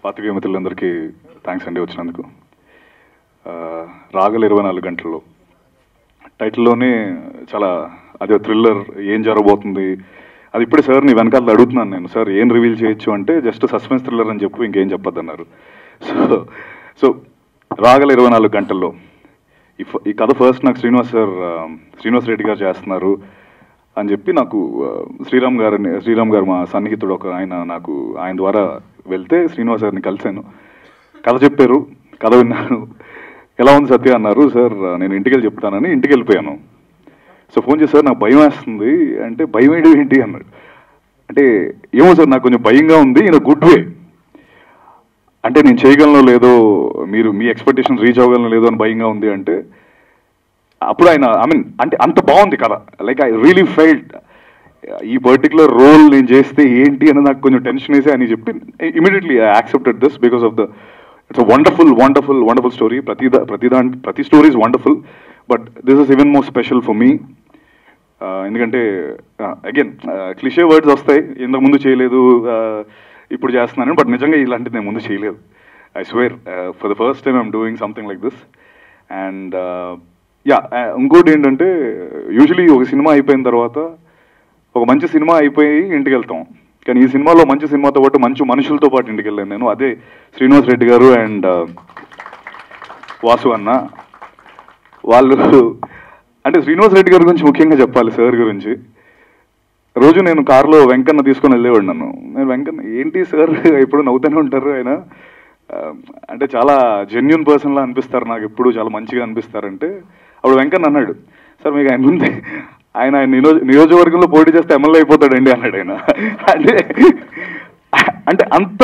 పాతికేయ మిత్రులందరికీ థ్యాంక్స్ అండి వచ్చినందుకు ఆ, రాగల ఇరవై నాలుగు గంటల్లో టైటిల్లోనే చాలా అదే థ్రిల్లర్ ఏం జరగబోతుంది అది ఇప్పుడే సార్ నీ వెనకాల అడుగుతున్నాను నేను సార్ ఏం రివీల్ చేయొచ్చు అంటే జస్ట్ సస్పెన్స్ థ్రిల్లర్ అని చెప్పు ఇంకేం చెప్పొద్దన్నారు సో సో రాగల ఇరవై నాలుగు గంటల్లో ఈ ఫ- ఈ కథ ఫస్ట్ నాకు శ్రీనివాస్ సార్ ఆ, శ్రీనివాస్ రెడ్డి గారు చేస్తున్నారు అని చెప్పి నాకు ఆ, శ్రీరామ్ గారిని శ్రీరామ్ గారు మా సన్నిహితుడు ఒక ఆయన నాకు ఆయన ద్వారా వెళ్తే శ్రీనివాస్ గారిని కలిశాను కథ చెప్పారు కథ విన్నాను ఎలా ఉంది సత్య అన్నారు సార్ నేను ఇంటికి వెళ్ళి చెప్తానని ఇంటికి వెళ్ళిపోయాను సో ఫోన్ చేసి సార్ నాకు భయం వేస్తుంది అంటే భయం ఏంటి ఏంటి అన్నాడు అంటే ఏమో సార్ నాకు కొంచెం భయంగా ఉంది ఇన్ గుడ్ వే అంటే నేను చేయగలను లేదో మీరు మీ ఎక్స్పెక్టేషన్ రీచ్ అవ్వగలను లేదో అని భయంగా ఉంది అంటే అప్పుడు ఆయన ఐ మీన్ అంటే అంత బాగుంది కదా లైక్ ఐ రియలీ ఫెల్ట్ ఈ పర్టికులర్ రోల్ నేను చేస్తే ఏంటి అని నాకు కొంచెం టెన్షన్ వేసి అని చెప్పి immediately I accepted this because of the it's wonderful wonderful wonderful story ప్రతి దా- ప్రతి దాని ప్రతి story is wonderful but this is even more special for me ఎందుకంటే అగైన్ క్లిషే వర్డ్స్ వస్తాయి ఇంతకు ముందు చేయలేదు uh, ఇప్పుడు చేస్తున్నాను బట్ నిజంగా ఇలాంటిది నేను ముందు చేయలేదు I swear for the first time I'm doing something like this and ya ఇంకోటి ఏంటంటే యూజువలీ ఒక సినిమా అయిపోయిన తర్వాత ఒక మంచి సినిమా అయిపోయి ఇంటికి వెళ్తాం కానీ ఈ సినిమాలో మంచి సినిమాతో పాటు మంచి మనుషులతో పాటు ఇంటికి వెళ్ళాను నేను అదే శ్రీనివాస్ రెడ్డి గారు అండ్ వాసు అన్న వాళ్ళు అంటే శ్రీనివాస్ రెడ్డి గారి గురించి ముఖ్యంగా చెప్పాలి సార్ గురించి రోజు నేను కారులో వెంకన్న తీసుకొని వెళ్ళేవాడు నన్ను నేను వెంకన్న ఏంటి సార్ ఎప్పుడు నవ్వుతూనే ఉంటారు ఆయన ఆ, అంటే చాలా జెన్యున్ పర్సన్ లా అనిపిస్తారు నాకు ఎప్పుడు చాలా మంచిగా అనిపిస్తారంటే అప్పుడు వెంకన్న అన్నాడు సార్ మీకు ఆయన ముందే ఆయన ఆయన నియోజ- నియోజకవర్గంలో పోటీ చేస్తే ఎమ్మెల్యే అయిపోతాడండి అన్నాడు ఆయన అంటే అంటే అంత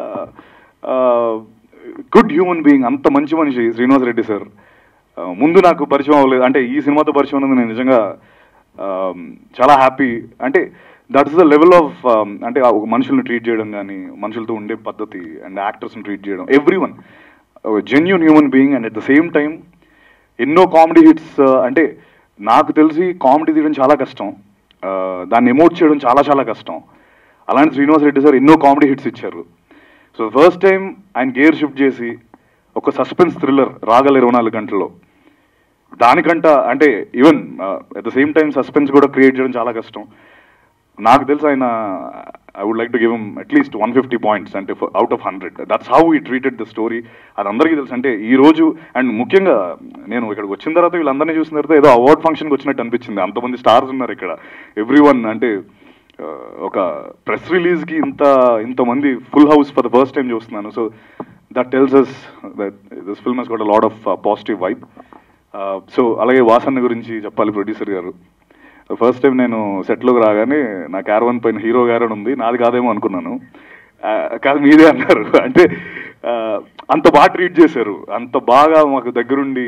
గుడ్ హ్యూమన్ బీయింగ్ అంత మంచి మనిషి శ్రీనివాస్ రెడ్డి సార్ ఆ, ముందు నాకు పరిచయం అవ్వలేదు అంటే ఈ సినిమాతో పరిచయం ఉన్నది నేను నిజంగా ఆ, చాలా హ్యాపీ అంటే దట్స్ ద లెవెల్ ఆఫ్ అంటే ఆ ఒక మనుషుల్ని ట్రీట్ చేయడం కానీ మనుషులతో ఉండే పద్ధతి అండ్ యాక్టర్స్ని ట్రీట్ చేయడం every one genuine human being and at the same time ఎన్నో కామెడీ హిట్స్ అంటే నాకు తెలిసి కామెడీ తీయడం చాలా కష్టం ఆ, దాన్ని ఎమోట్ చేయడం చాలా చాలా కష్టం అలాంటి శ్రీనివాస్ రెడ్డి సార్ ఎన్నో కామెడీ హిట్స్ ఇచ్చారు సో ఫస్ట్ టైం ఆయన గేర్ షిఫ్ట్ చేసి ఒక సస్పెన్స్ థ్రిల్లర్ రాగల ఇరవై నాలుగు గంటల్లో దానికంట అంటే even at the same time suspense కూడా క్రియేట్ చేయడం చాలా కష్టం నాకు తెలుసు ఆయన I would like to give at least one fifty points అంటే out of hundred that's how he treated the story అది అందరికీ తెలుసు అంటే ఈ రోజు అండ్ ముఖ్యంగా నేను ఇక్కడికి వచ్చిన తర్వాత వీళ్ళందరినీ చూసిన తర్వాత ఏదో అవార్డ్ ఫంక్షన్కి వచ్చినట్టు అనిపించింది అంతమంది స్టార్స్ ఉన్నారు ఇక్కడ ఎవ్రీ వన్ అంటే ఆ, ఒక ప్రెస్ రిలీజ్కి ఇంత ఇంతమంది full house for the first time చూస్తున్నాను so that tells us that this film has got a lot of positive vibe so అలాగే వాసన్న గురించి చెప్పాలి ప్రొడ్యూసర్ గారు ఫస్ట్ టైం నేను సెట్లోకి రాగానే నా క్యారవన్ పైన హీరో గారు అని ఉంది నాది కాదేమో అనుకున్నాను ఆ, కాదు మీదే అన్నారు అంటే ఆ, అంత బాగా ట్రీట్ చేశారు అంత బాగా మాకు దగ్గరుండి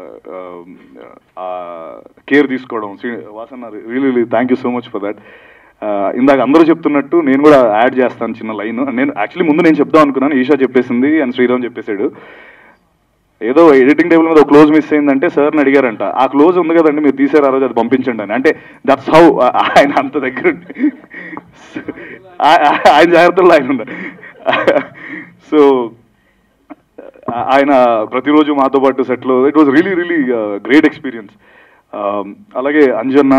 కేర్ తీసుకోవడం శ్రీ- Vasanna really thank you so much for that ఇందాక అందరూ చెప్తున్నట్టు నేను కూడా యాడ్ చేస్తాను చిన్న లైన్ నేను యాక్చువల్లీ ముందు నేను చెప్దాం అనుకున్నాను ఈషా చెప్పేసింది అండ్ శ్రీరామ్ చెప్పేశాడు ఏదో ఎడిటింగ్ టేబుల్ మీద ఒక క్లోజ్ మిస్ అయిందంటే సార్ని అడిగారంట ఆ క్లోజ్ ఉంది కదండి మీరు తీసారు ఆ రోజు అది పంపించండి అని అంటే దట్స్ హౌ ఆయన అంత దగ్గర ఉండి. ఆ- ఆ- ఆయన జాగ్రత్తలో ఆయన ఉన్నారు సో ఆయన ప్రతిరోజు మాతో పాటు సెట్లో it was really really great experience అలాగే అంజన్న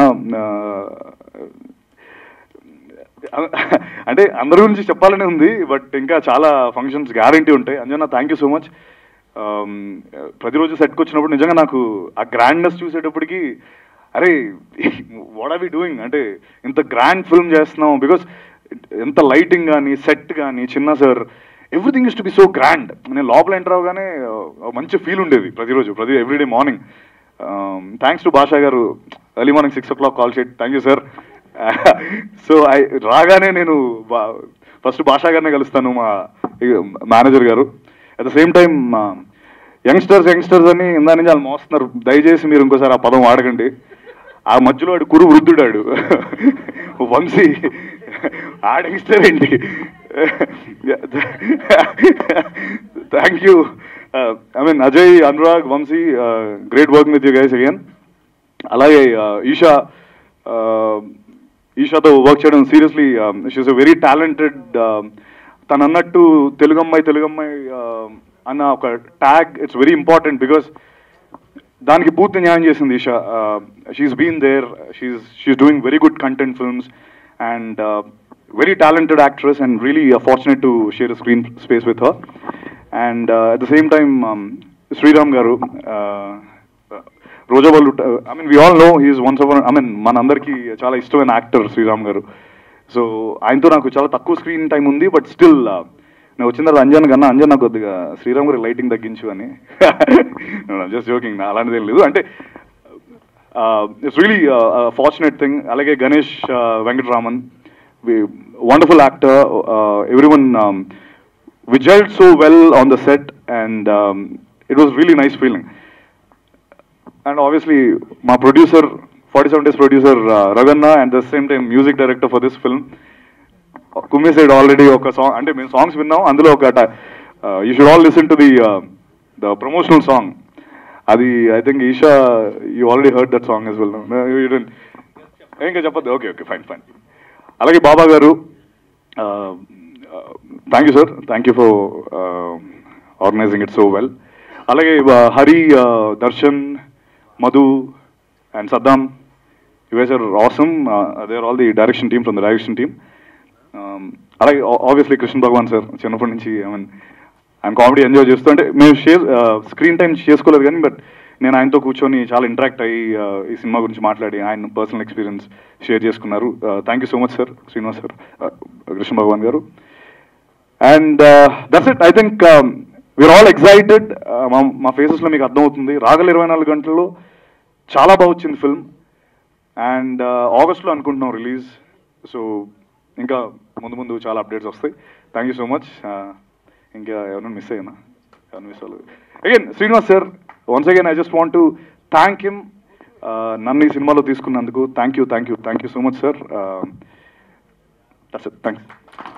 ఆ, అంటే అందరి గురించి చెప్పాలనే ఉంది బట్ ఇంకా చాలా ఫంక్షన్స్ గ్యారంటీ ఉంటాయి Anjanna thank you so much ప్రతిరోజు సెట్కి వచ్చినప్పుడు నిజంగా నాకు ఆ గ్రాండ్నెస్ చూసేటప్పటికి అరే వాట్ ఆర్ వి డూయింగ్ అంటే ఇంత గ్రాండ్ ఫిల్మ్ చేస్తున్నాం బికాస్ ఎంత లైటింగ్ కానీ సెట్ కానీ చిన్న sir everything is to be so grand నేను లోపల ఎంటర్ అవగానే ఆ, మంచి ఫీల్ ఉండేది ప్రతిరోజు ప్రతి everyday morning thanks to Basha గారు early morning six o'clock call చేయట్ thank you sir so I రాగానే నేను ఫస్ట్ భాషా గారినే కలుస్తాను మా మేనేజర్ గారు at the same time youngsters youngsters అని ఇందా నుంచి వాళ్ళు మోస్తున్నారు దయచేసి మీరు ఇంకోసారి ఆ పదం వాడకండి ఆ మధ్యలో ఆడు కురు వృద్ధుడాడు వంశీ ఆడ యంగ్స్టర్ ఏంటి thank you I mean Ajay Anurag Vamshi great working with you guys again అలాగే uh, ఈషా uh, ఈషాతో వర్క్ చేయడం seriously she's a very talented తను అన్నట్టు తెలుగు అమ్మాయి తెలుగు అమ్మాయి ఆ, అన్న ఒక tag it's very important because దానికి పూర్తి న్యాయం చేసింది Esha she's been there she's she's doing very good content films and very talented actress and really fortunate to share screen space with her and at the same time Sriram గారు uh, Roja వాళ్ళు I mean we all know he's ones of I mean మనందరికీ చాలా ఇష్టమైన actor Sriram గారు so ఆయనతో నాకు చాలా తక్కువ స్క్రీన్ టైం ఉంది బట్ స్టిల్ నేను వచ్చిన తర్వాత అంజన్ కన్నా అంజన్ నాకు కొద్దిగా శ్రీరామ్ గారి లైటింగ్ తగ్గించు అని జస్ట్ జోకింగ్ లాంటిది ఏం లేదు అంటే ఇట్స్ రియలీ ఫార్చునేట్ థింగ్ అలాగే Ganesh Venkatraman wonderful actor every one whistled so well on the set and it was really nice feeling and obviously మా producer forty seven days producer Raganna and the same time music director for this film కుమ్మి side already ఒక song అంటే మేము songs విన్నాం అందులో ఒక you should all listen to the the promotional song అది I think Esha you already heard that song yes well ఇంకా చెప్పద్దు ఓకే ఓకే ఫైన్ ఫైన్ అలాగే బాబా గారు thank you sir thank you for organizing it so well అలాగే uh, Hari uh, Darshan Madhu and Saddam you guys are awesome they are all the direction team from the direction team అలాగే obviously Krishna Bhagavan sir చిన్నప్పటి నుంచి I mean ఆయన comedy enjoy చేస్తూ అంటే మేము share screen time చేసుకోలేదు కానీ బట్ నేను ఆయనతో కూర్చొని చాలా ఇంటరాక్ట్ అయ్యి uh, ఈ సినిమా గురించి మాట్లాడి ఆయన పర్సనల్ ఎక్స్పీరియన్స్ షేర్ చేసుకున్నారు thank you so much sir Srinivas sir Krishna Bhagavan గారు and that's it I think we're all excited మా మా ఫేసెస్లో మీకు అర్థమవుతుంది రాగల ఇరవై నాలుగు గంటల్లో చాలా బాగా వచ్చింది ఫిల్మ్ అండ్ ఆగస్ట్లో అనుకుంటున్నాం రిలీజ్ సో ఇంకా ముందు ముందు చాలా అప్డేట్స్ వస్తాయి థ్యాంక్ యూ సో మచ్ ఇంకా ఎవరైనా మిస్ అయ్యానా ఎవరైనా మిస్ అవ్వలేదు again Srinivas sir once again I just want to thank him నన్ను ఈ సినిమాలో తీసుకున్నందుకు thank you thank you thank you so much sir that's it thanks